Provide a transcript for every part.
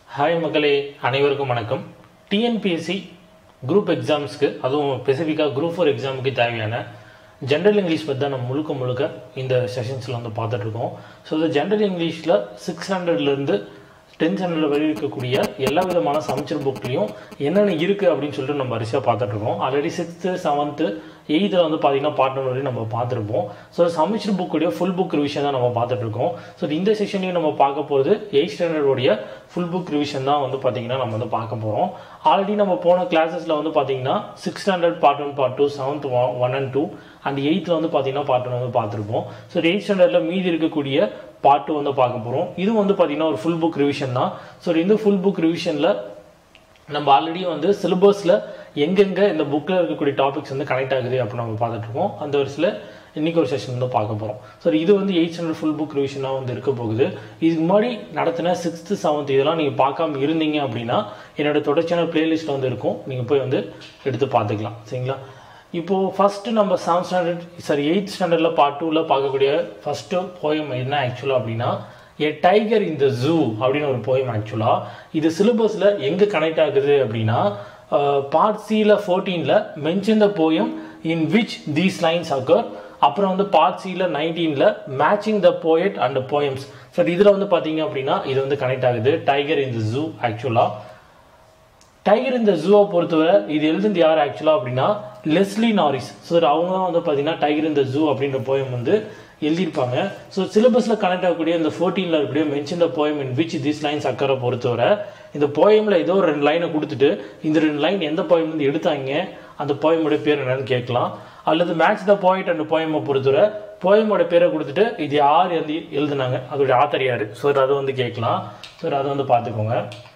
Hi மக்களே அனைவருக்கும் வணக்கம் டிஎன்பிஎஸ்சி குரூப் எக்ஸாம்ஸ்க்கு அதுவும் ஸ்பெசிஃபிக்காக குரூப் ஃபோர் எக்ஸாமுக்கு தேவையான ஜென்ரல் இங்கிலீஷ் பற்றி தான் நம்ம முழுக்க முழுக்க இந்த செஷன்ஸில் வந்து பார்த்துட்ருக்கோம் ஸோ இந்த ஜென்ரல் இங்கிலீஷில் சிக்ஸ் ஹண்ட்ரட்லேருந்து டென்த் ஸ்டாண்டர்ட் வரை இருக்கக்கூடிய எல்லா விதமான சமைச்சர் புக்லேயும் என்னென்ன இருக்குது அப்படின்னு சொல்லிட்டு நம்ம வரிசையாக பார்த்துட்ருக்கோம் ஆல்ரெடி சிக்ஸ்த்து செவன்த்து எயித்தில் வந்து பார்த்தீங்கன்னா பார்ட் ஒன் வரையும் நம்ம பார்த்துருப்போம் ஸோ சமைச்சர் புக்குடைய ஃபுல் புக் ரிவிஷன் தான் நம்ம பார்த்துட்ருக்கோம் ஸோ இந்த செஷன்லையும் நம்ம பார்க்க போகிறது எயிட் ஸ்டாண்டர்டோடைய ஃபுல் புக் ரிவிஷன் தான் வந்து பார்த்தீங்கன்னா நம்ம வந்து பார்க்க போகிறோம் ஆல்ரெடி நம்ம போன கிளாஸஸில் வந்து பார்த்தீங்கன்னா six standard part one part two seventh one and two and எயித்தில் வந்து பார்த்தீங்கன்னா பார்ட் ஒன் வந்து பார்த்துருப்போம் ஸோ எயிட் ஸ்டாண்டர்டில் மீதி இருக்கக்கூடிய பார்ட் டூ வந்து பார்க்க போகிறோம் இது வந்து பார்த்தீங்கன்னா ஒரு ஃபுல் புக் ரிவிஷன் தான் ஸோ இந்த ஃபுல் புக் ரிவிஷனில் நம்ம ஆல்ரெடி வந்து சிலபஸில் எங்கெங்கே இந்த புக்கில் இருக்கக்கூடிய டாபிக்ஸ் வந்து கனெக்ட் ஆகுது அப்படின்னு நம்ம பார்த்துட்டு இருக்கோம் அந்த வருஷத்தில் இன்னைக்கு ஒரு செஷன் வந்து பார்க்க போகிறோம் ஸோ இது வந்து எயிட் ஸ்டாண்டர்ட் ஃபுல் புக் ரிவிஷனாக வந்து இருக்க போகுது இதுக்கு முன்னாடி நடத்தின சிக்ஸ்த்து செவன்த் இதெல்லாம் நீங்கள் பார்க்காம இருந்தீங்க அப்படின்னா என்னோட தொடர்ச்சியான பிளேலிஸ்ட்டில் வந்து இருக்கும் நீங்கள் போய் வந்து எடுத்து பார்த்துக்கலாம் சரிங்களா இப்போது ஃபஸ்ட்டு நம்ம செவன்த் ஸ்டாண்டர்ட் சாரி எயித் ஸ்டாண்டர்டில் பார்ட் டூவில் பார்க்கக்கூடிய ஃபஸ்ட்டு போயம் என்ன ஆக்சுவலாக அப்படின்னா ஏ டைகர் இன் த ஜூ அப்படின்னு ஒரு போயம் ஆக்சுவலாக இது சிலபஸில் எங்கே கனெக்ட் ஆகுது அப்படின்னா பார்ட் சியில் ஃபோர்டீனில் mention the poem in which these lines occur அப்புறம் வந்து பார்ட் சியில் நைன்டீனில் matching the poet and poems so இதில் வந்து பார்த்தீங்க அப்படின்னா இது வந்து கனெக்ட் ஆகுது டைகர் இன் த ஜூ ஆக்சுவலாக டைகர் இந்த ஜூவை பொறுத்தவரை இது எழுதுனது யார் ஆக்சுவலாக அப்படின்னா லெஸ்லி நாரிஸ் ஸோ அவங்க தான் வந்து பார்த்தீங்கன்னா டைகர் இந்த ஜூ அப்படின்ற போயம் வந்து எழுதியிருப்பாங்க ஸோ சிலபஸில் கனெக்ட் ஆகக்கூடிய இந்த ஃபோர்டீனில் இருக்கக்கூடிய mention the poem in which this lines occur பொறுத்தவரை இந்த போயமில் ஏதோ ஒரு ரெண்டு லைனை கொடுத்துட்டு இந்த ரெண்டு லைன் எந்த போயம் வந்து எடுத்தாங்க அந்த போயமுடைய பேர் என்னன்னு கேட்கலாம் அல்லது மேட்ச் த போயிட் அண்ட் போயமை பொறுத்தவரை போயமோட பேரை கொடுத்துட்டு இது யார் வந்து எழுதுனாங்க அதோடைய ஆத்தர் யார் ஸோ அதை வந்து கேட்கலாம் ஸோ அதை வந்து பார்த்துக்கோங்க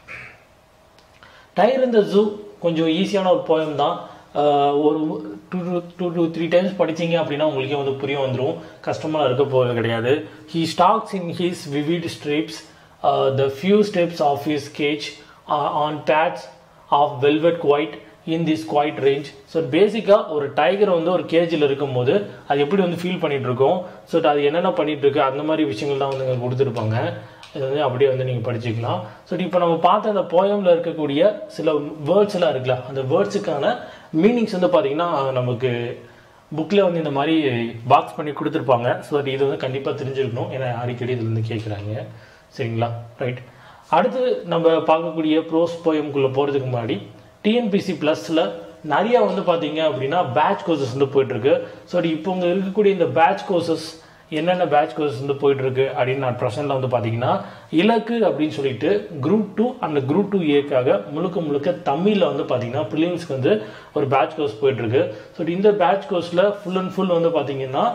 டயர் இந்த ஜூ கொஞ்சம் ஈஸியான ஒரு போயம் தான் ஒரு two two two two three times படிச்சீங்க அப்படின்னா உங்களுக்கே வந்து புரிய வந்துடும் கஷ்டமாக இருக்க போகிறது கிடையாது he stalks in his vivid stripes the few steps of his cage on pads of velvet quiet in this quiet range so பேசிக்காக ஒரு டைகர் வந்து ஒரு கேஜில் இருக்கும்போது அது எப்படி வந்து ஃபீல் பண்ணிட்டு இருக்கோம் ஸோ அது என்னென்ன பண்ணிட்டு இருக்கு அந்த மாதிரி விஷயங்கள் தான் வந்து கொடுத்துருப்பாங்க இது வந்து அப்படியே வந்து நீங்கள் படிச்சுக்கலாம் ஸோ இப்போ நம்ம பார்த்த அந்த போயமில் இருக்கக்கூடிய சில வேர்ட்ஸ் எல்லாம் இருக்குல்ல அந்த வேர்ட்ஸுக்கான மீனிங்ஸ் வந்து பார்த்தீங்கன்னா நமக்கு புக்கில் வந்து இந்த மாதிரி பாக்ஸ் பண்ணி கொடுத்துருப்பாங்க ஸோ அது இது வந்து கண்டிப்பாக தெரிஞ்சிருக்கணும் ஏன்னா அடிக்கடி இதில் வந்து கேட்குறாங்க சரிங்களா ரைட் அடுத்து நம்ம பார்க்கக்கூடிய ப்ரோஸ் போயம்குள்ளே போகிறதுக்கு முன்னாடி டிஎன்பிசி ப்ளஸில் நிறைய வந்து பார்த்தீங்க அப்படின்னா பேட்ச் கோர்சஸ் வந்து போயிட்டுருக்கு ஸோ இப்போ இங்கே இருக்கக்கூடிய இந்த பேட்ச் கோர்சஸ் என்னென்ன பேட்ச் கோர்ஸ் வந்து போயிட்டு இருக்கு அப்படின்னு நான் ப்ரெசென்ட்ல வந்து பார்த்தீங்கன்னா இலக்கு அப்படின்னு சொல்லிட்டு குரூப் டூ அந்த குரூப் டூ ஏக்காக முழுக்க முழுக்க தமிழில் வந்து பார்த்தீங்கன்னா ப்ரிலிம்ஸ்க்கு வந்து ஒரு பேட்ச் கோர்ஸ் போயிட்டு இருக்கு ஸோ இந்த பேட்ச் கோர்ஸில் ஃபுல் அண்ட் ஃபுல் வந்து பார்த்தீங்கன்னா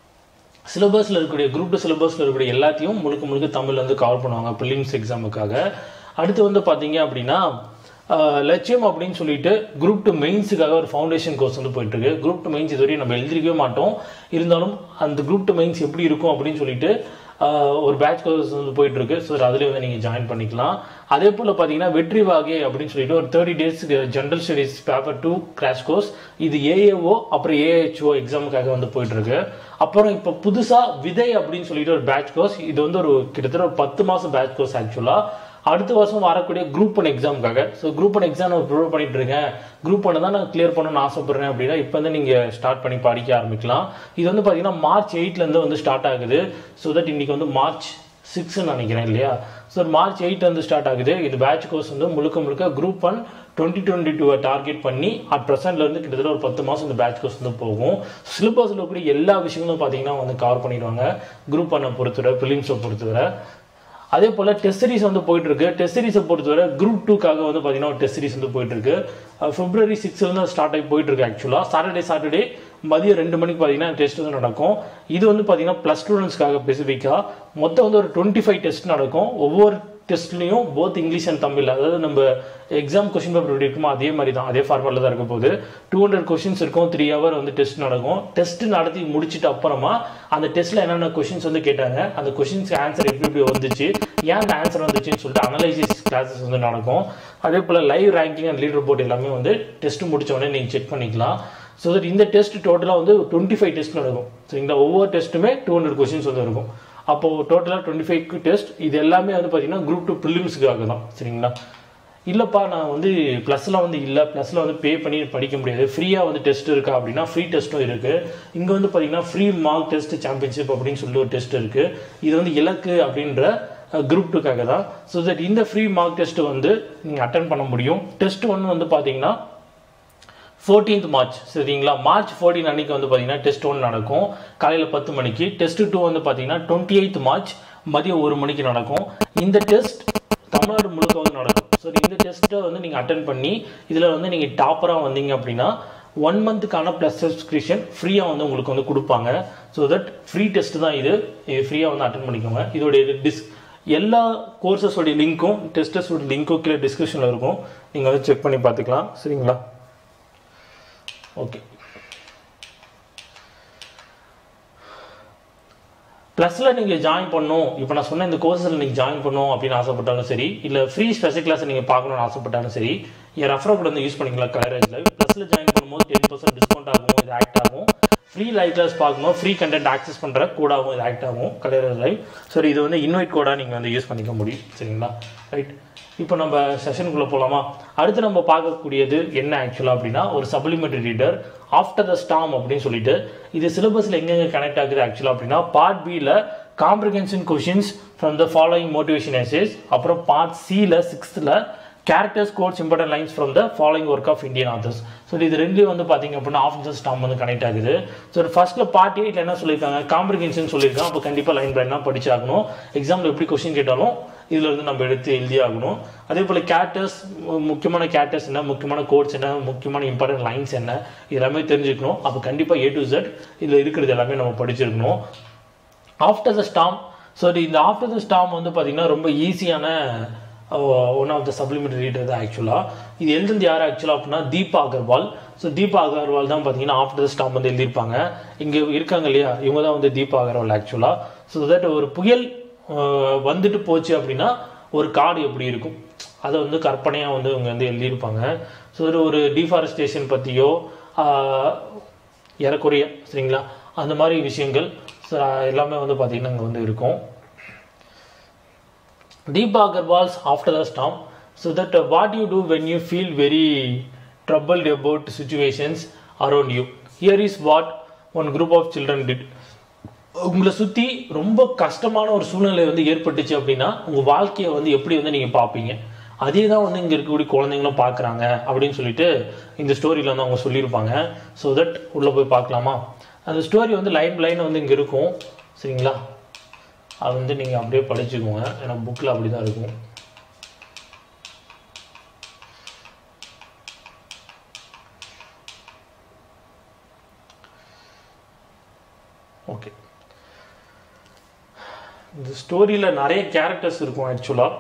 சிலபஸில் இருக்கக்கூடிய குரூப் டூ சிலபஸில் இருக்கக்கூடிய எல்லாத்தையும் முழுக்க முழுக்க தமிழ் வந்து கவர் பண்ணுவாங்க ப்ரிலிம்ஸ் எக்ஸாமுக்காக அடுத்து வந்து பார்த்தீங்க அப்படின்னா லட்சியம் அப்படின்னு சொல்லிட்டு குரூப் டூ மெயின்ஸுக்காக ஒரு ஃபவுண்டேஷன் கோர்ஸ் வந்து போயிட்டு இருக்கு குரூப் டூ மெயின்ஸ் இதுவரையும் நம்ம எழுதிருக்கவே மாட்டோம் இருந்தாலும் அந்த குரூப் டூ மெயின்ஸ் எப்படி இருக்கும் அப்படின்னு சொல்லிட்டு ஒரு பேட்ச் கோர்ஸ் வந்து போயிட்டு இருக்கு ஸோ அதில் வந்து நீங்கள் ஜாயின் பண்ணிக்கலாம் அதே போல் பார்த்தீங்கன்னா வெற்றி வாகே அப்படின்னு சொல்லிட்டு ஒரு thirty days general studies paper two crash course இது ஏஏஓ அப்புறம் ஏஹெச்ஓ எக்ஸாமுக்காக வந்து போயிட்டு இருக்கு அப்புறம் இப்போ புதுசாக விதை அப்படின்னு சொல்லிட்டு ஒரு பேட்ச் கோர்ஸ் இது வந்து ஒரு கிட்டத்தட்ட ஒரு பத்து மாதம் பேட்ச் கோர்ஸ் ஆக்சுவலாக அடுத்த வருஷம் வரக்கூடிய குரூப் ஒன் எக்ஸாமுக்காக ஸோ குரூப் ஒன் எக்ஸாம் நான் ப்ரிப்பேர் பண்ணிட்டு இருக்கேன் குரூப் ஒன் தான் நான் கிளியர் பண்ணணும்னு ஆசைப்படுறேன் அப்படின்னா இப்போ வந்து நீங்கள் ஸ்டார்ட் பண்ணி படிக்க ஆரம்பிக்கலாம் இது வந்து பார்த்தீங்கன்னா மார்ச் எயிட்லேருந்து வந்து ஸ்டார்ட் ஆகுது ஸோ தட் இன்னைக்கு வந்து மார்ச் சிக்ஸ்ன்னு நினைக்கிறேன் இல்லையா ஸோ மார்ச் எயிட் வந்து ஸ்டார்ட் ஆகுது இது பேட்ச் கோர்ஸ் வந்து முழுக்க முழுக்க குரூப் ஒன் டுவெண்ட்டி டுவெண்ட்டி டூவை டார்கெட் பண்ணி அட் ப்ரெசென்ட்ல இருந்து கிட்டத்தட்ட ஒரு பத்து மாதம் இந்த பேட்ச் கோர்ஸ் வந்து போகும் சிலபஸில் இருக்கக்கூடிய எல்லா விஷயங்களும் பார்த்தீங்கன்னா வந்து கவர் பண்ணிடுவாங்க குரூப் ஒன்னை பொறுத்தவரை ப்ரிலிம்ஸை பொறுத்தவரை அதே போல் டெஸ்ட் சீரிஸ் வந்து போயிட்டு இருக்கு டெஸ்ட் சீரிஸை பொறுத்தவரை குரூப் டூக்காக வந்து பார்த்தீங்கன்னா டெஸ்ட் சீரிஸ் வந்து போயிட்டு இருக்கு பிப்ரவரி சிக்ஸ்லேருந்து ஸ்டார்ட் ஆகி போயிட்டு இருக்கு ஆக்சுவலாக சாட்டர்டே சாட்டர்டே மதியம் ரெண்டு மணிக்கு பார்த்தீங்கன்னா டெஸ்ட் வந்து நடக்கும் இது வந்து பார்த்தீங்கன்னா ப்ளஸ் ஸ்டூடெண்ட்ஸ்க்காக ஸ்பெசிஃபிக்காக மொத்தம் வந்து ஒரு டுவெண்ட்டி ஃபைவ் டெஸ்ட் நடக்கும் ஒவ்வொரு டெஸ்ட்லையும் போத் இங்கிலீஷ் அண்ட் தமிழ் அதாவது நம்ம எக்ஸாம் கொஸ்டின் பேப்பர் எப்படி இருக்குமோ அதே மாதிரி தான் அதே ஃபார்மேட்டில் தான் இருக்க போகுது டூ ஹண்ட்ரட் கொஸ்டின்ஸ் இருக்கும் த்ரீ ஹவர் வந்து டெஸ்ட் நடக்கும் டெஸ்ட் நடத்தி முடிச்சிட்டு அப்புறமா அந்த டெஸ்ட்டில் என்னென்ன கொஸ்டின்ஸ் வந்து கேட்டாங்க அந்த கொஸ்டின்ஸ்க்கு ஆன்சர் எப்படி எப்படி வந்துச்சு ஏன் அந்த ஆன்சர் வந்துச்சுன்னு சொல்லிட்டு அனலைசிஸ் கிளாஸஸ் வந்து நடக்கும் அதே போல் live ranking and leaderboard எல்லாமே வந்து டெஸ்ட் முடிச்ச உடனே நீங்கள் செக் பண்ணிக்கலாம் ஸோ தட் இந்த டெஸ்ட் டோட்டலாக வந்து டுவெண்ட்டி ஃபைவ் டெஸ்ட் நடக்கும் சரிங்களா ஒவ்வொரு டெஸ்ட்டுமே டூ ஹண்ட்ரட் கொஸ்டின்ஸ் வந்து இருக்கும் அப்போது டோட்டலாக டுவெண்ட்டி ஃபைவ் டெஸ்ட் இது எல்லாமே வந்து பார்த்தீங்கன்னா குரூப் டூ ப்ரிலிம்ஸுக்காக தான் சரிங்களா இல்லைப்பா நான் வந்து ப்ளஸில் வந்து இல்லை ப்ளஸில் வந்து பே பண்ணி படிக்க முடியாது ஃப்ரீயாக வந்து டெஸ்ட் இருக்கா அப்படின்னா ஃப்ரீ டெஸ்ட்டும் இருக்குது இங்கே வந்து பார்த்தீங்கன்னா ஃப்ரீ மார்க் டெஸ்ட் சாம்பியன்ஷிப் அப்படின்னு சொல்லிட்டு ஒரு டெஸ்ட் இருக்குது இது வந்து இலக்கு அப்படின்ற குரூப் டூக்காக தான் ஸோ தட் இந்த ஃப்ரீ மார்க் டெஸ்ட் வந்து நீங்கள் அட்டன் பண்ண முடியும் டெஸ்ட் ஒன்று வந்து பார்த்தீங்கன்னா ஃபோர்டீன்த் மார்ச் சரிங்களா மார்ச் ஃபோர்டீன் அன்னைக்கு வந்து பார்த்தீங்கன்னா டெஸ்ட் ஒன் நடக்கும் காலையில் பத்து மணிக்கு டெஸ்ட் டூ வந்து பார்த்தீங்கன்னா டுவெண்ட்டி எயித் மார்ச் மதியம் ஒரு மணிக்கு நடக்கும் இந்த டெஸ்ட் தமிழ்நாடு முழுக்க வந்து நடக்கும் ஸோ இந்த டெஸ்ட்டை வந்து நீங்கள் அட்டன் பண்ணி இதில் வந்து நீங்கள் டாப்பராக வந்தீங்க அப்படின்னா ஒன் மந்த்துக்கான ப்ளஸ் சப்ஸ்கிரிப்ஷன் ஃப்ரீயாக வந்து உங்களுக்கு வந்து கொடுப்பாங்க ஸோ தட் ஃப்ரீ டெஸ்ட் தான் இது இது ஃப்ரீயாக வந்து அட்டன் பண்ணிக்கோங்க இதோடைய டிஸ் எல்லா கோர்சஸோடைய லிங்க்கும் டெஸ்டஸோட லிங்க்கும் கீழே டிஸ்கிரிப்ஷனில் இருக்கும் நீங்கள் வந்து செக் பண்ணி பார்த்துக்கலாம் சரிங்களா ஓகே ப்ளஸில் நீங்கள் ஜாயின் பண்ணணும் இப்போ நான் சொன்ன இந்த கோர்ஸில் நீங்கள் ஜாயின் பண்ணணும் அப்படின்னு ஆசைப்பட்டாலும் சரி இல்லை ஃப்ரீ ஸ்பெஷல் கிளாஸ் நீங்கள் பார்க்கணும்னு ஆசைப்பட்டாலும் சரி என் ரெஃபரல் கூட வந்து யூஸ் பண்ணிக்கலாம் கலரேஜில் ப்ளஸில் ஜாயின் பண்ணும்போது டென் பர்சன்ட் டிஸ்கவுண்ட் ஆகும் இது ஆக்ட் ஆகும் ஃப்ரீ லைவ் கிளாஸ் பார்க்கணும் ஃப்ரீ கண்டென்ட் ஆக்சஸ் பண்ணுற கோடாகவும் இது ஆக்ட் ஆகும் கலரேஜ் லைவ் சரி இது வந்து இன்வைட் கோடாக நீங்கள் வந்து யூஸ் பண்ணிக்க முடியும் சரிங்களா ரைட் இப்போ நம்ம செஷனுக்குள்ளே போகலாமா அடுத்து நம்ம பார்க்கக்கூடியது என்ன ஆக்சுவலாக அப்படின்னா ஒரு supplementary reader after the storm அப்படின்னு சொல்லிட்டு இது சிலபஸில் எங்கெங்கே கனெக்ட் ஆகுது ஆக்சுவலாக அப்படின்னா பார்ட் பியில் comprehension questions from the following motivation essays அப்புறம் பார்ட் சியில் சிக்ஸ்த்தில் characters quotes important lines from the following work of Indian authors so இது ரெண்டுலேயும் வந்து பார்த்தீங்க அப்படின்னா ஆஃப் ஸ்டாம் வந்து கனெக்ட் ஆகுது ஸோ ஃபர்ஸ்ட்டில் பார்ட் எயிட்டில் என்ன சொல்லியிருக்காங்க காம்ப்ரிகென்ஷன் சொல்லியிருக்காங்க அப்போ கண்டிப்பாக லைன் பை லைனாக படிச்சாகணும் எக்ஸாமில் எப்படி கொஸ்டின் கேட்டாலும் இதில் இருந்து நம்ம எடுத்து எழுதி ஆகணும் அதே போல் கேரக்டர்ஸ் முக்கியமான கேரக்டர்ஸ் என்ன முக்கியமான கோட்ஸ் என்ன முக்கியமான இம்பார்ட்டன்ட் லைன்ஸ் என்ன எல்லாமே தெரிஞ்சுக்கணும் அப்போ கண்டிப்பாக ஏ டு Z இதில் இருக்கிறது எல்லாமே நம்ம படிச்சிருக்கணும் ஆஃப்டர் த ஸ்டாம் ஸோ இந்த ஆஃப்டர் த ஸ்டாம் வந்து பார்த்தீங்கன்னா ரொம்ப ஈஸியான one of the supplementary reader தான் ஆக்சுவலாக இது எழுதுனது யார் ஆக்சுவலாக அப்படின்னா தீபா அகர்வால் ஸோ தீபா அகர்வால் தான் பார்த்தீங்கன்னா ஆஃப்டர் த ஸ்டாம் வந்து எழுதியிருப்பாங்க இங்கே இருக்காங்க இல்லையா இவங்க தான் வந்து தீபா அகர்வால் ஆக்சுவலாக ஸோ தட் ஒரு புயல் அஹ், வந்துட்டு போச்சு அப்படின்னா ஒரு காடு எப்படி இருக்கும் அதை வந்து கற்பனையாக வந்து இவங்க வந்து எழுதியிருப்பாங்க ஸோ ஒரு டிஃபாரஸ்டேஷன் பற்றியோ ஏறக்குறைய சரிங்களா அந்த மாதிரி விஷயங்கள் so, எல்லாமே வந்து பார்த்திங்கன்னா இங்கே வந்து இருக்கும் Deepa Agarwal's After the Storm. So that uh, what you do when you feel very troubled about situations around you. Here is what one group of children did. உங்களை சுற்றி ரொம்ப கஷ்டமான ஒரு சூழ்நிலை வந்து ஏற்பட்டுச்சு அப்படின்னா உங்கள் வாழ்க்கையை வந்து எப்படி வந்து நீங்கள் பார்ப்பீங்க அதே தான் வந்து இங்கே இருக்கக்கூடிய குழந்தைங்களும் பார்க்குறாங்க அப்படின்னு சொல்லிட்டு இந்த ஸ்டோரியில் வந்து அவங்க சொல்லியிருப்பாங்க ஸோ தட் உள்ளே போய் பார்க்கலாமா அந்த ஸ்டோரி வந்து லைன் லைன் வந்து இங்கே இருக்கும் சரிங்களா அது வந்து நீங்கள் அப்படியே படிச்சுக்கோங்க ஏன்னா புக்கில் அப்படி தான் இருக்கும் ஓகே இந்த ஸ்டோரியில் நிறைய கேரக்டர்ஸ் இருக்கும் ஆக்சுவலாக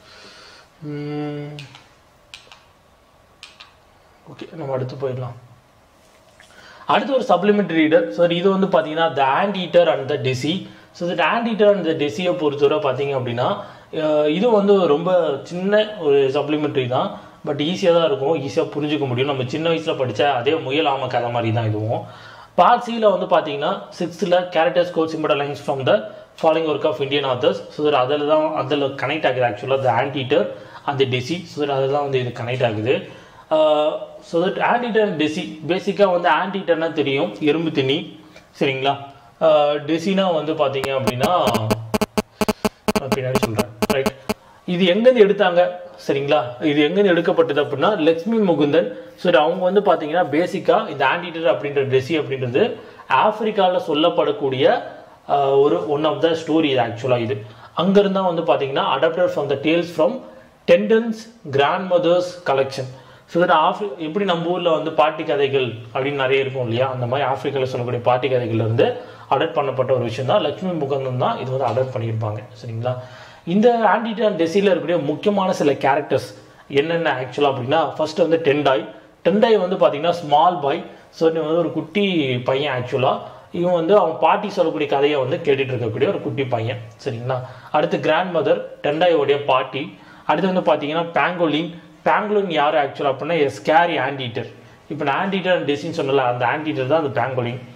ஓகே நம்ம அடுத்து போயிடலாம் அடுத்து ஒரு சப்ளிமெண்ட்ரி ரீடர் ஸோ இது வந்து பார்த்தீங்கன்னா the anteater and the dassie so இந்த ஆண்ட் ஈட்டர் அண்ட் த டெசியை பொறுத்தவரை பார்த்தீங்க அப்படின்னா அஹ் இது வந்து ரொம்ப சின்ன ஒரு சப்ளிமெண்ட்ரி தான் பட் ஈஸியாக தான் இருக்கும் ஈஸியாக புரிஞ்சுக்க முடியும் நம்ம சின்ன வயசில் படித்த அதே முயல் ஆம கதை மாதிரி தான் இதுவும் பார்ட் சியில் வந்து பார்த்தீங்கன்னா சிக்ஸ்த்தில் characters quote simple lines from the following work of Indian authors so that அதில் தான் அதில் கனெக்ட் ஆகுது ஆக்சுவலாக த ஆண்ட் ஈட்டர் அந்த டெசி ஸோ தட் அதில் தான் வந்து இது கனெக்ட் ஆகுது so that anteater and dassie பேசிக்காக வந்து ஆன்டிட்டர்னா தெரியும் எறும்பு திணி சரிங்களா டெசினா வந்து பார்த்தீங்க அப்படின்னா நான் பின்னாடி சொல்கிறேன் ரைட் இது எங்கேருந்து எடுத்தாங்க சரிங்களா இது எங்கேருந்து எடுக்கப்பட்டது அப்படின்னா லக்ஷ்மி முகுந்தன் ஸோ அவங்க வந்து பார்த்தீங்கன்னா பேசிக்காக இந்த ஆன்டிட்டர் அப்படின்ற டெசி அப்படின்றது ஆப்பிரிக்காவில் சொல்லப்படக்கூடிய ஆஹ், ஒரு ஒன் ஆஃப் த ஸ்டோரி இது ஆக்சுவலாக இது அங்கேருந்தா வந்து பார்த்தீங்கன்னா adapted from the tales from Tendai's grandmother's collection so that ஆஃப்ரி எப்படி நம்ம ஊரில் வந்து பாட்டி கதைகள் அப்படின்னு நிறைய இருக்கும் இல்லையா அந்த மாதிரி ஆப்பிரிக்காவில் சொல்லக்கூடிய பாட்டி கதைகள்ல இருந்து அடாப்ட் பண்ணப்பட்ட ஒரு விஷயம் தான் லக்ஷ்மி முகந்தன் தான் இது வந்து அடாப்ட் பண்ணியிருப்பாங்க சரிங்களா இந்த ஆன்டிடான் டெசியில் இருக்கக்கூடிய முக்கியமான சில கேரக்டர்ஸ் என்னென்ன ஆக்சுவலாக அப்படின்னா ஃபர்ஸ்ட் வந்து டெண்டாய் டெண்டாய் வந்து பார்த்தீங்கன்னா ஸ்மால் பாய் ஸோ வந்து ஒரு குட்டி பையன் ஆக்சுவலாக இவன் வந்து அவன் பாட்டி சொல்லக்கூடிய கதையை வந்து கேட்டுட்டு இருக்கக்கூடிய ஒரு குட்டி பையன் சரிங்களா அடுத்து கிராண்ட் மதர் டெண்டாயோடைய பாட்டி அடுத்து வந்து பார்த்தீங்கன்னா பேங்கோலின் பேங்கோலின் யார் ஆக்சுவலாக அப்படின்னா ஸ்கேரி ஆன்டீட்டர் இப்போ நான் ஆன்டீட்டர் அண்ட் டெசின்னு சொன்னல அந்த ஆன்டீட்டர் தான் அந்த பேங்கோலின்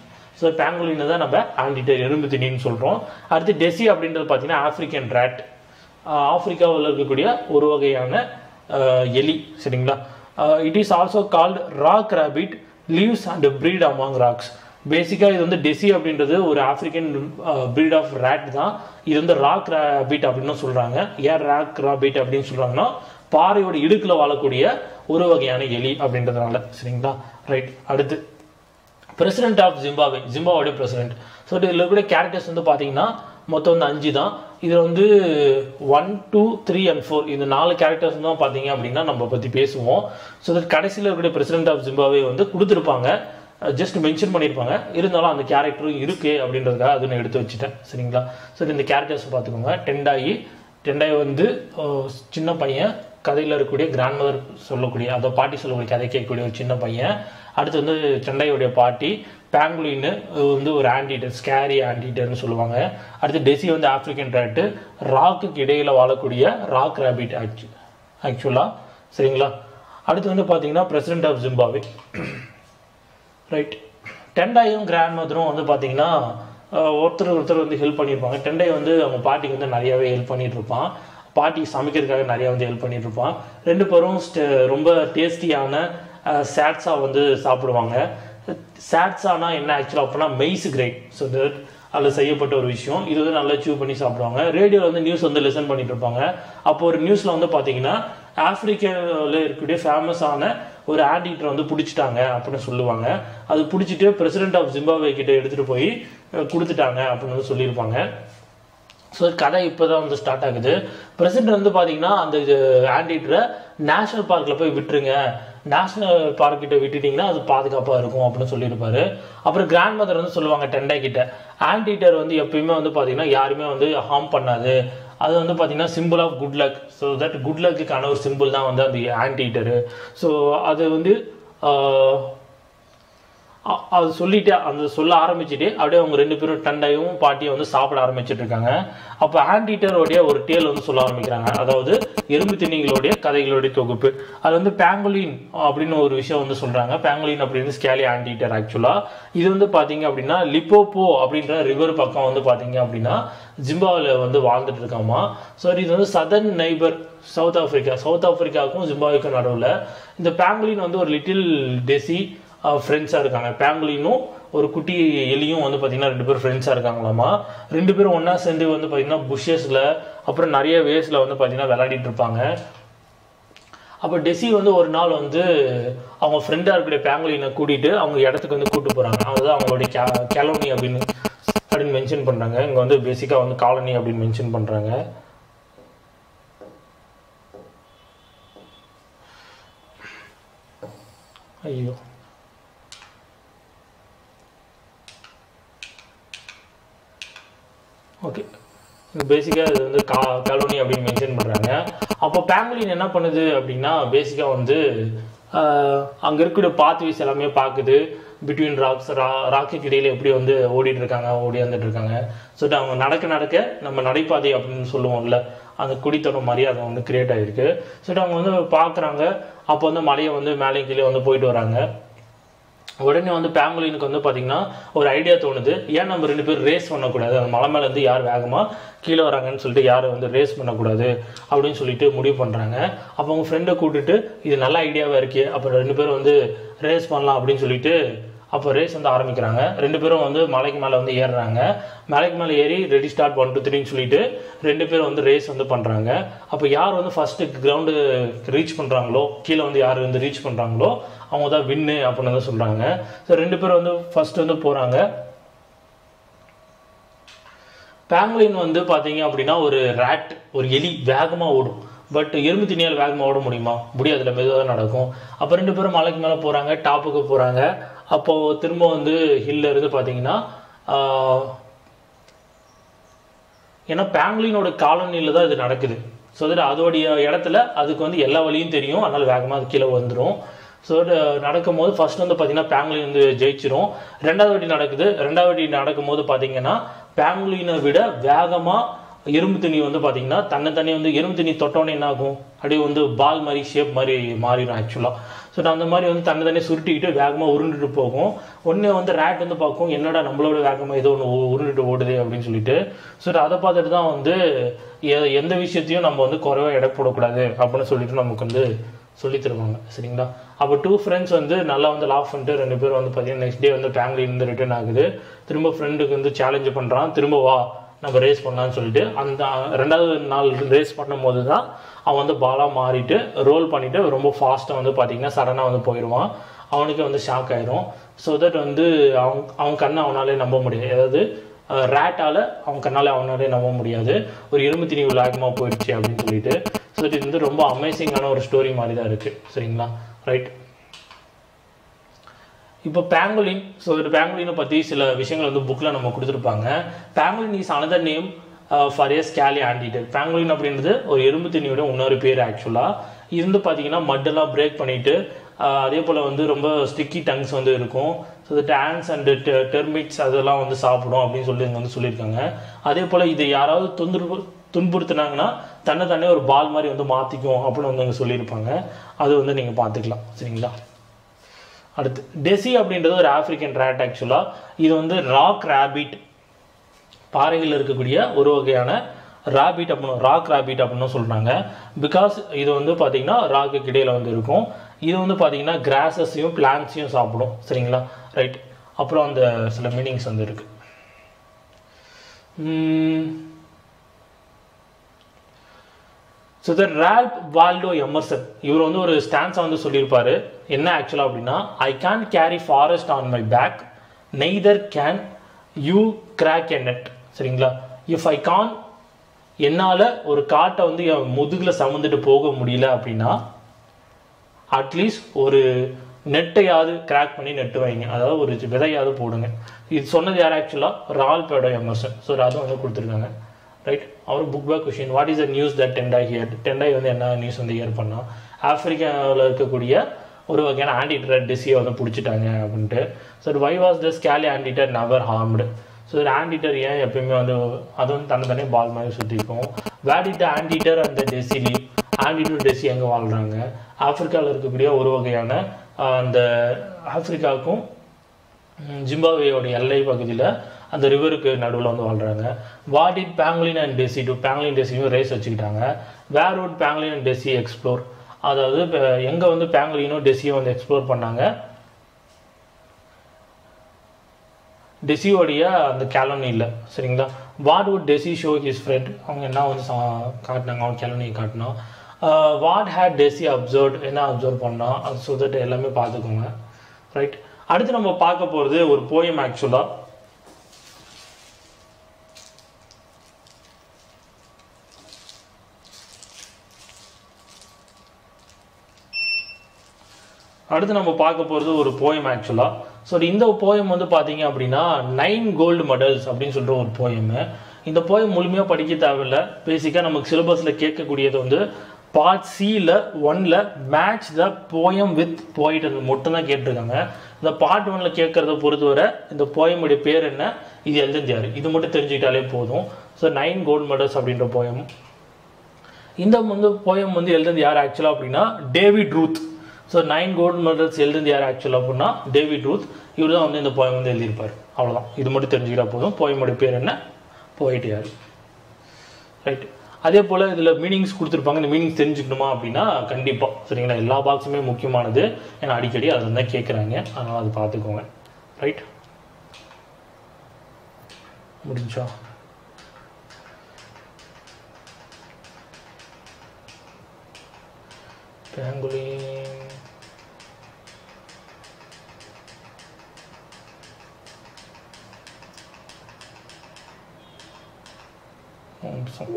ஸோ பேங்குலினை தான் நம்ம ஆன்டிட்டர் எறும்பு திணின்னு சொல்கிறோம் அடுத்து டெசி அப்படின்றது பார்த்தீங்கன்னா ஆப்பிரிக்கன் ரேட் ஆப்பிரிக்காவில் இருக்கக்கூடிய ஒரு வகையான அஹ், எலி சரிங்களா it is also called rock rabbit lives and breed among rocks பேசிக்காக இது வந்து டெசி அப்படின்றது ஒரு ஆப்பிரிக்கன் breed ஆஃப் ரேட் தான் இது வந்து ராக் ரேபிட் அப்படின்னு சொல்கிறாங்க ஏன் ராக் ரேபிட் அப்படின்னு சொல்கிறாங்கன்னா பாறையோட இடுக்கில் வாழக்கூடிய ஒரு வகையான எலி அப்படின்றதுனால சரிங்களா ரைட் அடுத்து பிரசிடென்ட் ஆஃப் ஜிம்பாவே ஜிம்பாவோடைய பிரசிடென்ட் ஸோ இதில் இருக்கக்கூடிய கேரக்டர்ஸ் வந்து பார்த்தீங்கன்னா மொத்தம் வந்து அஞ்சு தான் இதில் வந்து one two three and four இந்த நாலு கேரக்டர்ஸ் தான் பார்த்தீங்க அப்படின்னா நம்ம பற்றி பேசுவோம் ஸோ இது கடைசியில் இருக்கக்கூடிய பிரசிடென்ட் ஆஃப் ஜிம்பாவே வந்து கொடுத்துருப்பாங்க ஜஸ்ட் மென்ஷன் பண்ணியிருப்பாங்க இருந்தாலும் அந்த கேரக்டரும் இருக்குது அப்படின்றதுக்காக அது நான் எடுத்து வச்சுட்டேன் சரிங்களா ஸோ இந்த கேரக்டர்ஸ் பார்த்துக்கோங்க டெண்டாயி டெண்டாய் வந்து அஹ், சின்ன பையன் கதையில் இருக்கக்கூடிய கிராண்ட் மதர் சொல்லக்கூடிய அதை பாட்டி சொல்லக்கூடிய கதை கேட்கக்கூடிய ஒரு சின்ன பையன் அடுத்து வந்து செண்டையுடைய பாட்டி பேங்குலின்னு வந்து ஒரு ஆன்டிடர் ஸ்கேரி ஆன்டிடர்னு சொல்லுவாங்க அடுத்து டெசி வந்து ஆப்பிரிக்கன் ரேட்டு ராக்குக்கு இடையில வாழக்கூடிய ராக் ரேபிட் ஆக்சுவலாக சரிங்களா அடுத்து வந்து பார்த்தீங்கன்னா பிரசிடென்ட் ஆஃப் ஜிம்பாவே ரைட் டெண்டாயும் கிராண்ட் மதரும் வந்து பார்த்தீங்கன்னா அஹ், ஒருத்தர் ஒருத்தர் வந்து ஹெல்ப் பண்ணியிருப்பாங்க டெண்டை வந்து அவங்க பாட்டிக்கு வந்து நிறையாவே ஹெல்ப் பண்ணிட்டு இருப்பான் பாட்டி சமைக்கிறதுக்காக நிறையா வந்து ஹெல்ப் பண்ணிட்டு இருப்பான் ரெண்டு பேரும் ஸ்ட- ரொம்ப டேஸ்டியான சேட்ஸா வந்து சாப்பிடுவாங்க சேட்ஸானா என்ன ஆக்சுவலாக அப்படின்னா மெய்ஸ் கிரைட் ஸோ தட் அதில் செய்யப்பட்ட ஒரு விஷயம் இது வந்து நல்லா சூ பண்ணி சாப்பிடுவாங்க ரேடியோவில் வந்து நியூஸ் வந்து லிசன் பண்ணிட்டு இருப்பாங்க அப்போ ஒரு நியூஸில் வந்து பார்த்தீங்கன்னா ஆப்பிரிக்காவில் இருக்கக்கூடிய ஃபேமஸான ஒரு ஆன்டிக்டர் வந்து பிடிச்சிட்டாங்க அப்படின்னு சொல்லுவாங்க அது பிடிச்சிட்டு பிரசிடென்ட் ஆஃப் ஜிம்பாவே கிட்ட எடுத்துகிட்டு போய் அஹ், கொடுத்துட்டாங்க அப்படின்னு வந்து சொல்லியிருப்பாங்க ஸோ கதை இப்போ தான் வந்து ஸ்டார்ட் ஆகுது பிரசிடென்ட் வந்து பார்த்தீங்கன்னா அந்த ஆன்டிட்டரை நேஷனல் பார்க்கில் போய் விட்டுருங்க நேஷனல் பார்க் கிட்ட விட்டுட்டீங்கன்னா அது பாதுகாப்பாக இருக்கும் அப்படின்னு சொல்லியிருப்பாரு அப்புறம் கிராண்ட் மதர் வந்து சொல்லுவாங்க டெண்டை கிட்ட ஆன்டிட்டர் வந்து எப்பயுமே வந்து பார்த்தீங்கன்னா யாருமே வந்து ஹார்ம் பண்ணாது அது வந்து பார்த்தீங்கன்னா symbol of good luck so that good லக்குக்கான ஒரு சிம்பிள் தான் வந்து அந்த ஆன்டிட்டரு ஸோ அது வந்து ஆஹ், அ- அது சொல்லிட்டு அந்த சொல்ல ஆரம்பிச்சுட்டு அப்படியே அவங்க ரெண்டு பேரும் டண்டையும் பாட்டியும் வந்து சாப்பிட ஆரம்பிச்சிட்டு இருக்காங்க அப்போ ஆன்டிட்டருடைய ஒரு டேல் வந்து சொல்ல ஆரம்பிக்கிறாங்க அதாவது எறும்பு திணிகளுடைய கதைகளுடைய தொகுப்பு அது வந்து பேங்குலின் அப்படின்னு ஒரு விஷயம் வந்து சொல்றாங்க பேங்குலின் அப்படின்னு ஸ்கேலி ஆன்டிட்டர் ஆக்சுவலா இது வந்து பாத்தீங்க அப்படின்னா லிப்போப்போ அப்படின்ற ரிவர் பக்கம் வந்து பாத்தீங்க அப்படின்னா ஜிம்பாவில் வந்து வாழ்ந்துட்டு இருக்காமா ஸோ இது வந்து southern neighbour South Africa South ஆப்பிரிக்காவுக்கும் ஜிம்பாவுக்கும் நடுவில் இந்த பேங்குலின் வந்து ஒரு லிட்டில் டெசி ஃப்ரெண்ட்ஸாக இருக்காங்க பேங்குலினும் ஒரு குட்டி எலியும் வந்து பார்த்தீங்கன்னா ரெண்டு பேரும் ஃப்ரெண்ட்ஸாக இருக்காங்களாமா ரெண்டு பேரும் ஒன்றா சேர்ந்து வந்து பார்த்தீங்கன்னா புஷ்ஷஸில் அப்புறம் நிறைய வேஸில் வந்து பார்த்தீங்கன்னா விளையாடிட்டு இருப்பாங்க அப்போ டெசி வந்து ஒரு நாள் வந்து அவங்க ஃப்ரெண்டாக இருக்கக்கூடிய பேங்குலினை கூட்டிகிட்டு அவங்க இடத்துக்கு வந்து கூட்டு போகிறாங்க அதுதான் அவங்களுடைய கே கேலோனி அப்படின்னு அப்படின்னு மென்ஷன் பண்ணுறாங்க இங்கே வந்து பேசிக்காக வந்து காலனி அப்படின்னு மென்ஷன் பண்ணுறாங்க ஐயோ ஓகே பேசிக்காக இது வந்து கா காலோனி அப்படின்னு மென்ஷன் பண்ணுறாங்க அப்போ பேங்குலின் என்ன பண்ணுது அப்படின்னா பேசிக்காக வந்து அங்கே இருக்கக்கூடிய பாத்வேஸ் எல்லாமே பார்க்குது பிட்வீன் ராக்ஸ் ரா ராக்குக்கு இடையில எப்படி வந்து ஓடிட்டு இருக்காங்க ஓடி வந்துட்டு இருக்காங்க ஸோ அவங்க நடக்க நடக்க நம்ம நடைபாதை அப்படின்னு சொல்லுவோம்ல அந்த குடித்தனம் மாதிரி அது வந்து கிரியேட் ஆகிருக்கு ஸோ அவங்க வந்து பார்க்குறாங்க அப்போ வந்து மலையை வந்து மேலே கீழே வந்து போயிட்டு வராங்க உடனே வந்து பேங்குலினுக்கு வந்து பார்த்தீங்கன்னா ஒரு ஐடியா தோணுது ஏன் நம்ம ரெண்டு பேரும் ரேஸ் பண்ணக்கூடாது அந்த மலை மேலே இருந்து யார் வேகமாக கீழே வராங்கன்னு சொல்லிட்டு யாரும் வந்து ரேஸ் பண்ணக்கூடாது அப்படின்னு சொல்லிட்டு முடிவு பண்ணுறாங்க அப்போ அவங்க ஃப்ரெண்டை கூட்டிட்டு இது நல்ல ஐடியாவாக இருக்கே அப்போ ரெண்டு பேரும் வந்து ரேஸ் பண்ணலாம் அப்படின்னு சொல்லிட்டு அப்போ ரேஸ் வந்து ஆரம்பிக்கிறாங்க ரெண்டு பேரும் வந்து மலைக்கு மேலே வந்து ஏறுறாங்க மலைக்கு மேலே ஏறி ரெடி ஸ்டார்ட் ஒன் டூ த்ரீன்னு சொல்லிட்டு ரெண்டு பேரும் வந்து ரேஸ் வந்து பண்ணுறாங்க அப்போ யார் வந்து ஃபஸ்ட்டு கிரவுண்டு ரீச் பண்ணுறாங்களோ கீழே வந்து யார் வந்து ரீச் பண்ணுறாங்களோ அவங்க தான் வின்னு அப்படின்னு வந்து சொல்கிறாங்க ஸோ ரெண்டு பேரும் வந்து ஃபர்ஸ்ட் வந்து போகிறாங்க பேங்குலின் வந்து பார்த்தீங்க அப்படின்னா ஒரு ரேட் ஒரு எலி வேகமாக ஓடும் பட் எறும்பு திணியால் வேகமாக ஓட முடியுமா முடியாதுல மெதுவாக நடக்கும் அப்போ ரெண்டு பேரும் மலைக்கு மேலே போகிறாங்க டாப்புக்கு போகிறாங்க அப்போது திரும்ப வந்து ஹில்ல இருந்து பார்த்தீங்கன்னா ஆஹ், ஏன்னா பேங்குலினோட காலனியில் தான் இது நடக்குது ஸோ தட் அதோடைய இடத்துல அதுக்கு வந்து எல்லா வழியும் தெரியும் அதனால் வேகமாக அது கீழே வந்துடும் ஸோ நடக்கும் போது ஃபர்ஸ்ட் வந்து பார்த்தீங்கன்னா பேங்குலின் வந்து ஜெயிச்சிரும் ரெண்டாவது வாட்டி நடக்குது ரெண்டாவது வாட்டி நடக்கும் போது பார்த்தீங்கன்னா பேங்குலினை விட வேகமாக எறும்பு தண்ணி வந்து பார்த்தீங்கன்னா தன்னை தண்ணி வந்து எறும்பு தண்ணி தொட்டோன்னே என்ன ஆகும் அப்படியே வந்து பால் மாதிரி ஷேப் மாதிரி மாறிடும் ஆக்சுவலாக ஸோ அந்த மாதிரி வந்து தன்னை தண்ணி சுருட்டிக்கிட்டு வேகமாக உருண்டுட்டு போகும் ஒன்று வந்து ரேட் வந்து பார்க்கும் என்னடா நம்மளோட வேகமாக ஏதோ ஒன்று உருண்டுட்டு ஓடுது அப்படின்னு சொல்லிட்டு ஸோ அதை பார்த்துட்டு தான் வந்து எ- எந்த விஷயத்தையும் நம்ம வந்து குறைவாக எடை போடக்கூடாது அப்படின்னு சொல்லிட்டு நமக்கு வந்து சொல்லி தருவாங்க சரிங்களா அப்போ டூ ஃப்ரெண்ட்ஸ் வந்து நல்லா வந்து லாஃப் பண்ணிட்டு ரெண்டு பேரும் வந்து பார்த்தீங்கன்னா நெக்ஸ்ட் டே வந்து பேங்க்லேருந்து ரிட்டர்ன் ஆகுது திரும்ப ஃப்ரெண்டுக்கு வந்து சேலஞ்சு பண்ணுறான் திரும்ப வா நம்ம ரேஸ் பண்ணலாம்னு சொல்லிட்டு அந்த ரெண்டாவது நாள் ரேஸ் பண்ணும்போது தான் அவன் வந்து பாலாக மாறிட்டு ரோல் பண்ணிட்டு ரொம்ப ஃபாஸ்ட்டாக வந்து பார்த்தீங்கன்னா சடனாக வந்து போயிடுவான் அவனுக்கு வந்து ஷாக் ஆயிரும் ஸோ தட் வந்து அவன் அவன் கண்ணை அவனாலே நம்ப முடியாது அதாவது ரேட்டால் அவன் கண்ணால் அவனாலே நம்ப முடியாது ஒரு எறும்பு திணி வேகமாக போயிடுச்சு அப்படின்னு சொல்லிட்டு ஸோ இது வந்து ரொம்ப அமேசிங்கான ஒரு ஸ்டோரி மாதிரி தான் இருக்குது சரிங்களா ரைட் இப்போ பேங்குலின் ஸோ இது பேங்குலினை பற்றி சில விஷயங்கள் வந்து புக்கில் நம்ம கொடுத்துருப்பாங்க pangolin is another name for a scaly anteater pangolin அப்படின்றது ஒரு எறும்பு தண்ணியோட இன்னொரு பேர் ஆக்சுவலாக இது வந்து பார்த்தீங்கன்னா மட்டெல்லாம் பிரேக் பண்ணிட்டு ஆஹ் அதே போல் வந்து ரொம்ப ஸ்டிக்கி டங்ஸ் வந்து இருக்கும் ஸோ இந்த டேன்ஸ் அண்ட் டெர்மிட்ஸ் அதெல்லாம் வந்து சாப்பிடும் அப்படின்னு சொல்லி இங்க வந்து சொல்லியிருக்காங்க அதே போல் இது யாராவது தொந்தரவு துன்புறுத்துனாங்கன்னா தன்னை தானே ஒரு பால் மாதிரி வந்து மாற்றிக்கும் அப்படின்னு வந்து அங்கே சொல்லியிருப்பாங்க அது வந்து நீங்கள் பார்த்துக்கலாம் சரிங்களா அடுத்து டெசி அப்படின்றது ஒரு ஆப்பிரிக்கன் ரேட் ஆக்சுவலாக இது வந்து ராக் ரேபிட் பாறைகளில் இருக்கக்கூடிய ஒரு வகையான ராபிட் அப்படின்னு ராக் ராபிட் அப்படின்னு சொல்கிறாங்க பிகாஸ் இது வந்து பார்த்தீங்கன்னா ராக்கு இடையில வந்து இருக்கும் இது வந்து பார்த்தீங்கன்னா கிராஸஸையும் பிளான்ட்ஸையும் சாப்பிடும் சரிங்களா ரைட் அப்புறம் அந்த சில மீனிங்ஸ் வந்து இருக்கு so the Ralph Waldo Emerson இவர் வந்து ஒரு ஸ்டான்ஸை வந்து சொல்லியிருப்பாரு என்ன ஆக்சுவலாக அப்படின்னா I can carry forest on my back neither can you crack a nut சரிங்களா இஃப் ஐ கான் என்னால் ஒரு காட்டை வந்து என் முதுகில் சமந்துட்டு போக முடியல அப்படின்னா அட்லீஸ்ட் ஒரு நெட்டையாவது கிராக் பண்ணி நெட்டு வைங்க அதாவது ஒரு விதையாவது போடுங்க இது சொன்னது யார் ஆக்சுவலாக ரால் பேடோ எமர்சன் ஸோ அதுவும் வந்து கொடுத்துருக்காங்க ரைட் அவர் book back question what is the news that Tendai hear Tendai வந்து என்ன நியூஸ் வந்து ஹியர் பண்ணோம் ஆப்பிரிக்காவில் இருக்கக்கூடிய ஒரு வகையான ஆன்டிடர் டிசியை வந்து பிடிச்சிட்டாங்க அப்படின்ட்டு so why was the scaly anteater never harmed so ஒரு ஆன்டிடர் ஏன் எப்பயுமே வந்து அது வந்து தன்னை தானே பால் மாதிரி சுற்றிக்கும் வேட் இட் த ஆன்டிடர் அந்த டெசி லீவ் ஆன்டிடர் டெசி எங்கே வாழ்கிறாங்க ஆப்பிரிக்காவில் இருக்கக்கூடிய ஒரு வகையான ஆஹ், அந்த ஆப்பிரிக்காவுக்கும் ம், ஜிம்பாப்வேயோட எல்லை பகுதியில் அந்த ரிவருக்கு நடுவில் வந்து வாழ்கிறாங்க what it pangolin and dassie to pangolin டெசியும் ரேஸ் வச்சுக்கிட்டாங்க where would pangolin and dassie explore அதாவது எங்கே வந்து பேங்லினும் டெசியும் வந்து எக்ஸ்ப்ளோர் பண்ணாங்க டெசியோடைய அந்த கேலனி இல்லை சரிங்களா what would dassie show his friend அவங்க என்ன வந்து சா- காட்டினாங்க அவங்க கேலனியை காட்டினோம் வாட் ஹேட் டெசி அப்சர்வ் என்ன அப்சர்வ் பண்ணோம் அது ஸோ தட் எல்லாமே பார்த்துக்கோங்க ரைட் அடுத்து நம்ம பார்க்க போகிறது ஒரு போயம் ஆக்சுவலாக அடுத்து நம்ம பார்க்க போகிறது ஒரு போயம் ஆக்சுவலாக ஸோ இந்த போயம் வந்து பார்த்தீங்க அப்படின்னா நைன் கோல்டு மெடல்ஸ் அப்படின்னு சொல்கிற ஒரு போயம் இந்த போயம் முழுமையாக படிக்க தேவையில்ல பேசிக்காக நமக்கு சிலபஸில் கேட்கக்கூடியது வந்து பார்ட் சியில் ஒன்ல மேட்ச் த போயம் வித் போயிட் அது மட்டும் தான் கேட்டிருக்காங்க இந்த பார்ட் ஒன்ல கேட்கறத பொறுத்தவரை இந்த போயமுடைய பேர் என்ன இது எழுதுந்து யாரு இது மட்டும் தெரிஞ்சுக்கிட்டாலே போதும் ஸோ நைன் கோல்டு மெடல்ஸ் அப்படின்ற போயம் இந்த வந்து போயம் வந்து எழுதுனது யார் ஆக்சுவலாக அப்படின்னா David Roth so nine gold medals எழுதுனது யார் ஆக்சுவலாக அப்படின்னா டேவிட் ரூத் இவர் தான் வந்து இந்த போயம் வந்து எழுதியிருப்பார் அவ்வளோதான் இது மட்டும் தெரிஞ்சுக்கிட்டா போதும் போயமோட பேர் என்ன போயிட்டு யார் ரைட் அதே போல் இதில் மீனிங்ஸ் கொடுத்துருப்பாங்க இந்த மீனிங்ஸ் தெரிஞ்சுக்கணுமா அப்படின்னா கண்டிப்பாக சரிங்களா எல்லா பாக்ஸுமே முக்கியமானது ஏன்னா அடிக்கடி அதில் தான் கேட்குறாங்க அதனால் அது பார்த்துக்கோங்க ரைட் முடிஞ்சா Pangolin. ஒரு நிமிஷம்.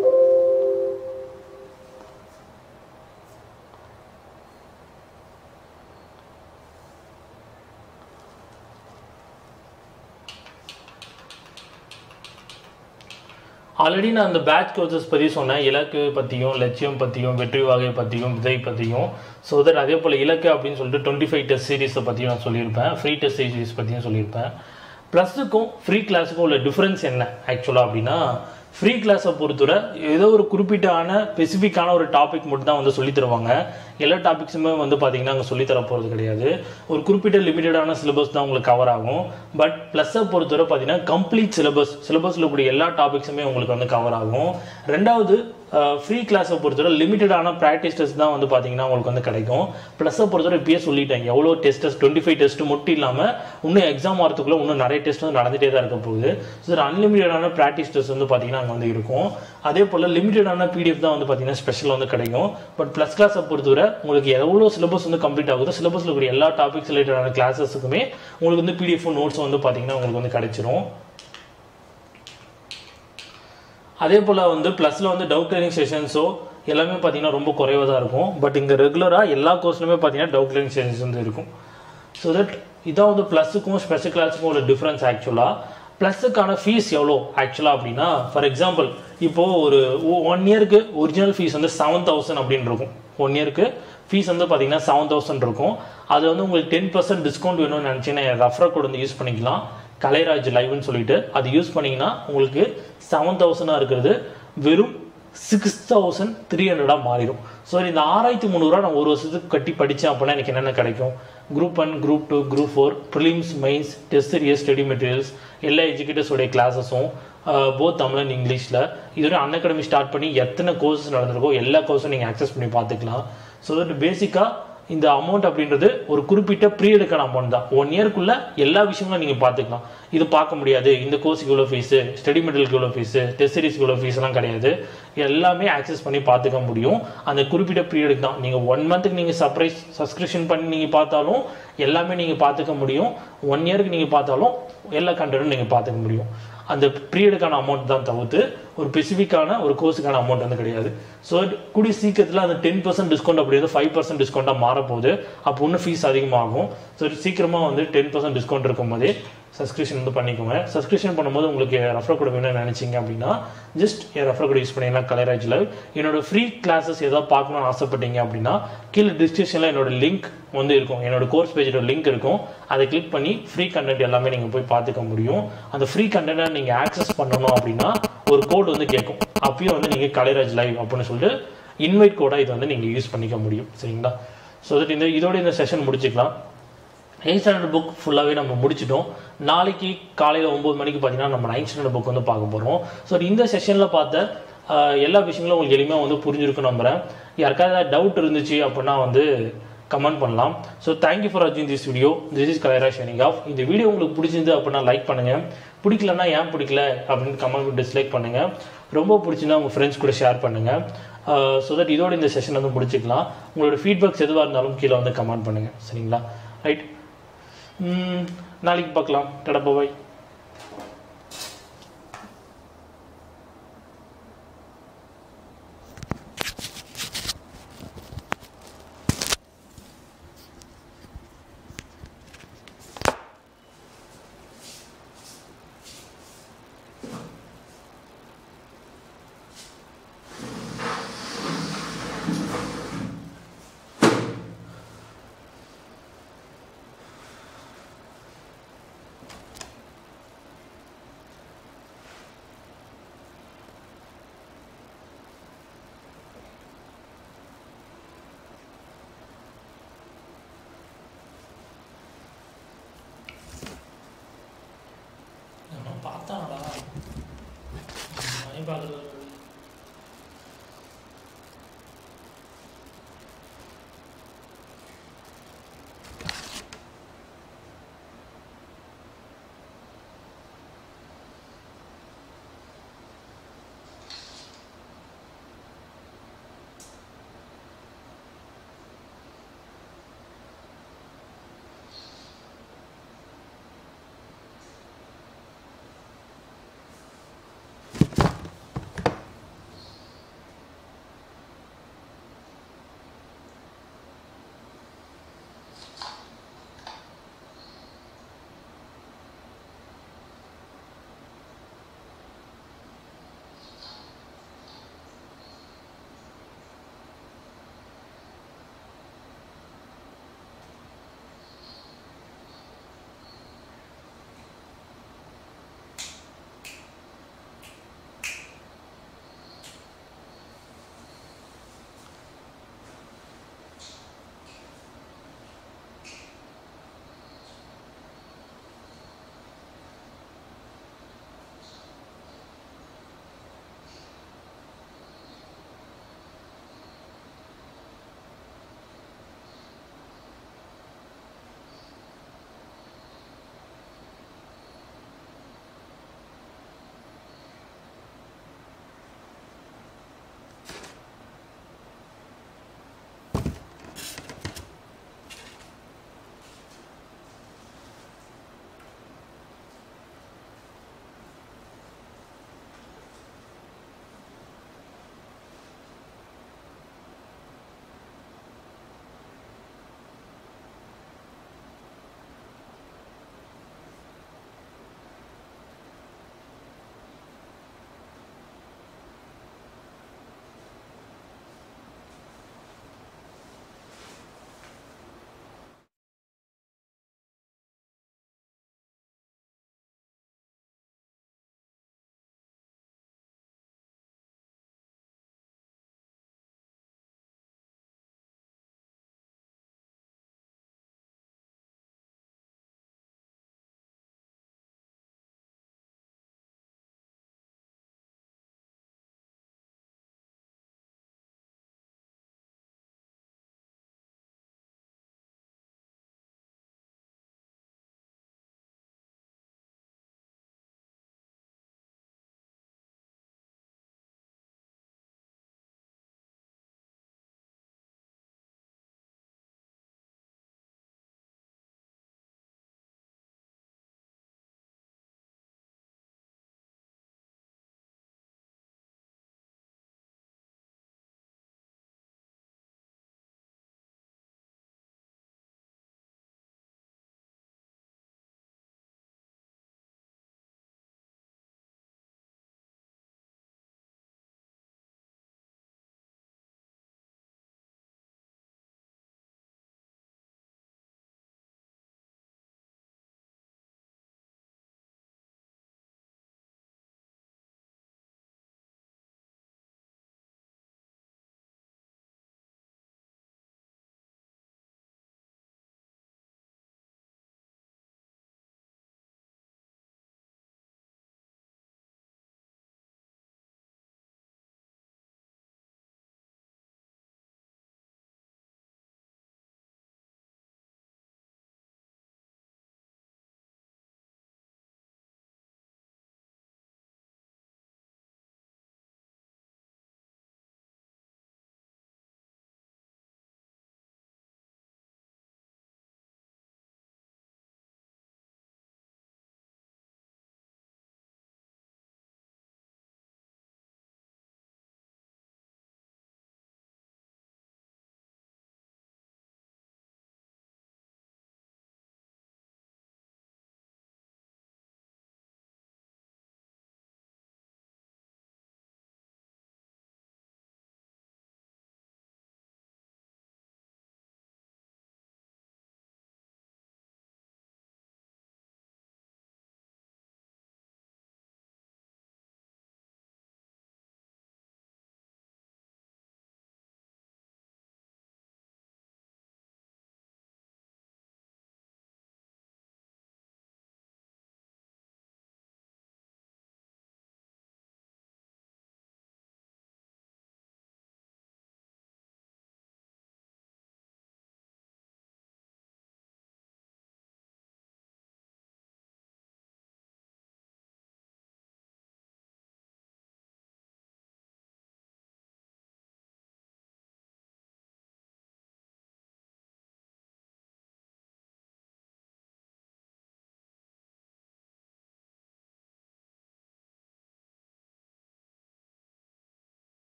ஆல்ரெடி நான் அந்த பேட்ச் கோர்சஸ் பற்றி சொன்னேன் இலக்கு பற்றியும் லட்சியம் பற்றியும் வெற்றி வகை பற்றியும் விதை பற்றியும் ஸோ தட் அதே போல் இலக்கு அப்படின்னு சொல்லிட்டு டுவெண்ட்டி ஃபைவ் டெஸ்ட் சீரிஸை பற்றியும் நான் சொல்லியிருப்பேன் ஃப்ரீ டெஸ்ட் சீரிஸ் பற்றியும் சொல்லியிருப்பேன் ப்ளஸுக்கும் ஃப்ரீ கிளாஸுக்கும் உள்ள டிஃப்ரென்ஸ் என்ன ஆக்சுவலாக அப்படின்னா ஃப்ரீ கிளாஸை பொறுத்தவரை ஏதோ ஒரு குறிப்பிட்டான ஸ்பெசிஃபிக்கான ஒரு டாபிக் மட்டும் தான் வந்து சொல்லித் தருவாங்க எல்லா டாபிக்ஸுமே வந்து பார்த்தீங்கன்னா அங்கே சொல்லித் தர போகிறது கிடையாது ஒரு குறிப்பிட்ட லிமிட்டடான சிலபஸ் தான் உங்களுக்கு கவர் ஆகும் பட் ப்ளஸ்ஸை பொறுத்தவரை பார்த்தீங்கன்னா கம்ப்ளீட் சிலபஸ் சிலபஸில் கூடிய எல்லா டாபிக்ஸுமே உங்களுக்கு வந்து கவர் ஆகும் ரெண்டாவது ஃப்ரீ கிளாஸை பொறுத்தவரை லிமிட்டடான ப்ராக்டிஸ் டெஸ்ட் தான் வந்து பார்த்தீங்கன்னா உங்களுக்கு வந்து கிடைக்கும் ப்ளஸ்ஸை பொறுத்தவரை இப்பயே சொல்லிட்டேன் எவ்வளோ டெஸ்டஸ் டுவெண்ட்டி ஃபைவ் டெஸ்ட் மட்டும் இல்லாமல் இன்னும் எக்ஸாம் வரதுக்குள்ளே இன்னும் நிறைய டெஸ்ட் வந்து நடந்துகிட்டே தான் இருக்க போகுது ஸோ அன்லிமிட்டடான ப்ராக்டிஸ் டெஸ்ட் வந்து பார்த்தீங்கன்னா அங்கே வந்து இருக்கும் அதே போல் லிமிட்டடான பிடிஎஃப் தான் வந்து பார்த்தீங்கன்னா ஸ்பெஷல் வந்து கிடைக்கும் பட் ப்ளஸ் கிளாஸை பொறுத்தவரை உங்களுக்கு எவ்வளோ சிலபஸ் வந்து கம்ப்ளீட் ஆகுதோ சிலபஸில் கூடிய எல்லா டாபிக்ஸ் ரிலேட்டடான கிளாஸஸுக்குமே உங்களுக்கு வந்து பிடிஎஃப் நோட்ஸ் வந்து பார்த்தீங்கன்னா உங்களுக்கு வந்து கிடைச்சிரும் அதே போல் வந்து ப்ளஸில் வந்து டவுட் கிளியரிங் செஷன்ஸோ எல்லாமே பார்த்தீங்கன்னா ரொம்ப குறைவாக தான் இருக்கும் பட் இங்கே ரெகுலராக எல்லா கோர்ஸ்லையுமே பார்த்தீங்கன்னா டவுட் கிளியரிங் செஷன்ஸ் வந்து இருக்கும் ஸோ தட் இதான் வந்து ப்ளஸுக்கும் ஸ்பெஷல் கிளாஸுக்கும் உள்ள டிஃப்ரென்ஸ் ஆக்சுவலாக ப்ளஸுக்கான ஃபீஸ் எவ்வளோ ஆக்சுவலாக அப்படின்னா ஃபார் எக்ஸாம்பிள் இப்போது ஒரு ஒன் இயருக்கு ஒரிஜினல் ஃபீஸ் வந்து செவன் தௌசண்ட் அப்படின்னு இருக்கும் ஒன் இயருக்கு ஃபீஸ் வந்து பார்த்தீங்கன்னா செவன் தௌசண்ட் இருக்கும் அது வந்து உங்களுக்கு டென் பர்சன்ட் டிஸ்கவுண்ட் வேணும்னு நினச்சிங்கன்னா ரெஃபரர் கோட் வந்து யூஸ் பண்ணிக்கலாம் கலைராஜ் லைவ்னு சொல்லிட்டு அது யூஸ் பண்ணிங்கன்னா உங்களுக்கு செவன் தௌசண்டாக இருக்கிறது வெறும் சிக்ஸ் தௌசண்ட் த்ரீ ஹண்ட்ரடாக மாறிடும் ஸோ இந்த ஆறாயிரத்தி முந்நூறுரூவா நான் ஒரு வருஷத்துக்கு கட்டி படித்தேன் அப்படின்னா எனக்கு என்னென்ன கிடைக்கும் group one group two group four prelims mains test series study materials எல்லா எஜுகேட்டர்ஸோடைய கிளாஸஸும் போத் தமிழ் அண்ட் இங்கிலீஷில் இதுவரை அன் அகாடமி ஸ்டார்ட் பண்ணி எத்தனை கோர்சஸ் நடந்திருக்கோ எல்லா கோர்ஸும் நீங்கள் ஆக்சஸ் பண்ணி பார்த்துக்கலாம் ஸோ தட் பேசிக்காக இந்த அமௌண்ட் அப்படின்றது ஒரு குறிப்பிட்ட பீரியடுக்கான அமௌண்ட் தான் ஒன் இயர்க்குள்ள எல்லா விஷயங்களும் நீங்கள் பார்த்துக்கலாம் இது பார்க்க முடியாது இந்த கோர்ஸுக்கு இவ்வளோ ஃபீஸு ஸ்டடி மெட்டீரியலுக்கு இவ்வளோ ஃபீஸு டெஸ்ட் சீரிஸ்க்கு இவ்வளோ ஃபீஸ்லாம் கிடையாது எல்லாமே ஆக்சஸ் பண்ணி பார்த்துக்க முடியும் அந்த குறிப்பிட்ட பீரியடுக்கு தான் நீங்கள் ஒன் மந்த்துக்கு நீங்கள் சப்ரைஸ் சப்ஸ்கிரிப்ஷன் பண்ணி நீங்கள் பார்த்தாலும் எல்லாமே நீங்கள் பார்த்துக்க முடியும் ஒன் இயருக்கு நீங்கள் பார்த்தாலும் எல்லா கண்டென்ட்டும் நீங்கள் பார்த்துக்க முடியும் அந்த பீரியடுக்கான அமௌண்ட் தான் தவிர்த்து ஒரு ஸ்பெசிஃபிக்கான ஒரு கோர்ஸுக்கான அமௌண்ட் வந்து கிடையாது ஸோ கூடிய சீக்கிரத்தில் அந்த டென் பர்சன்ட் டிஸ்கவுண்ட் அப்படிங்கிறது ஃபைவ் பர்சன்ட் டிஸ்கவுண்ட்டாக மாறப்போகுது அப்போ இன்னும் ஃபீஸ் அதிகமாகும் ஸோ சீக்கிரமாக வந்து டென் பர்சன்ட் டிஸ்கவுண்ட் இருக்கும் போதே சப்ஸ்கிரிப்ஷன் வந்து பண்ணிக்கோங்க சப்ஸ்கிரிப்ஷன் பண்ணும்போது உங்களுக்கு ரெஃபர் கோட் வேணும்னு நினைச்சீங்க அப்படின்னா ஜஸ்ட் என் ரெஃபர் கோட் யூஸ் பண்ணிக்கலாம் கலராஜ் லைவ் என்னோட ஃப்ரீ கிளாஸஸ் ஏதாவது பார்க்கணும்னு ஆசைப்பட்டீங்க அப்படின்னா கீழே டிஸ்கிரிப்ஷனில் என்னோட லிங்க் வந்து இருக்கும் என்னோட கோர்ஸ் பேஜோட லிங்க் இருக்கும் அதை கிளிக் பண்ணி ஃப்ரீ கண்டென்ட் எல்லாமே நீங்கள் போய் பார்த்துக்க முடியும் அந்த ஃப்ரீ கண்டென்ட்டை நீங்கள் ஆக்சஸ் பண்ணணும் அப்படின்னா ஒரு கோட் வந்து கேட்கும் அப்பயும் வந்து நீங்கள் கலைராஜ் லைவ் அப்படின்னு சொல்லிட்டு இன்வைட் கோடாக இது வந்து நீங்கள் யூஸ் பண்ணிக்க முடியும் சரிங்களா ஸோ தட் இந்த இதோட இந்த செஷன் முடிச்சுக்கலாம் எயிட் ஸ்டாண்டர்ட் புக் ஃபுல்லாகவே நம்ம முடிச்சிட்டோம் நாளைக்கு காலையில் ஒம்பது மணிக்கு பார்த்தீங்கன்னா நம்ம நைன்த் ஸ்டாண்டர்ட் புக் வந்து பார்க்க போகிறோம் ஸோ இந்த செஷனில் பார்த்த ஆஹ், எல்லா விஷயங்களும் உங்களுக்கு எளிமையாக வந்து புரிஞ்சிருக்கும் நம்புறேன் யாருக்காவது டவுட் இருந்துச்சு அப்படின்னா வந்து கமெண்ட் பண்ணலாம் ஸோ தேங்க்யூ ஃபார் வாட்சிங் திஸ் வீடியோ திஸ் இஸ் கலைரா ஷனிங் ஆஃப் இந்த வீடியோ உங்களுக்கு பிடிச்சிருந்து அப்படின்னா லைக் பண்ணுங்கள் பிடிக்கலன்னா ஏன் பிடிக்கல அப்படின்னு கமெண்ட் டிஸ்லைக் பண்ணுங்கள் ரொம்ப பிடிச்சிருந்தா உங்கள் ஃப்ரெண்ட்ஸ் கூட ஷேர் பண்ணுங்கள் ஸோ தட் இதோட இந்த செஷன் வந்து முடிச்சுக்கலாம் உங்களோட ஃபீட்பேக்ஸ் எதுவாக இருந்தாலும் கீழே வந்து கமெண்ட் பண்ணுங்கள் சரிங்களா ரைட் நாளைக்கு பார்க்கலாம் டடா பாய் பார்த்தாடா பார்க்குறது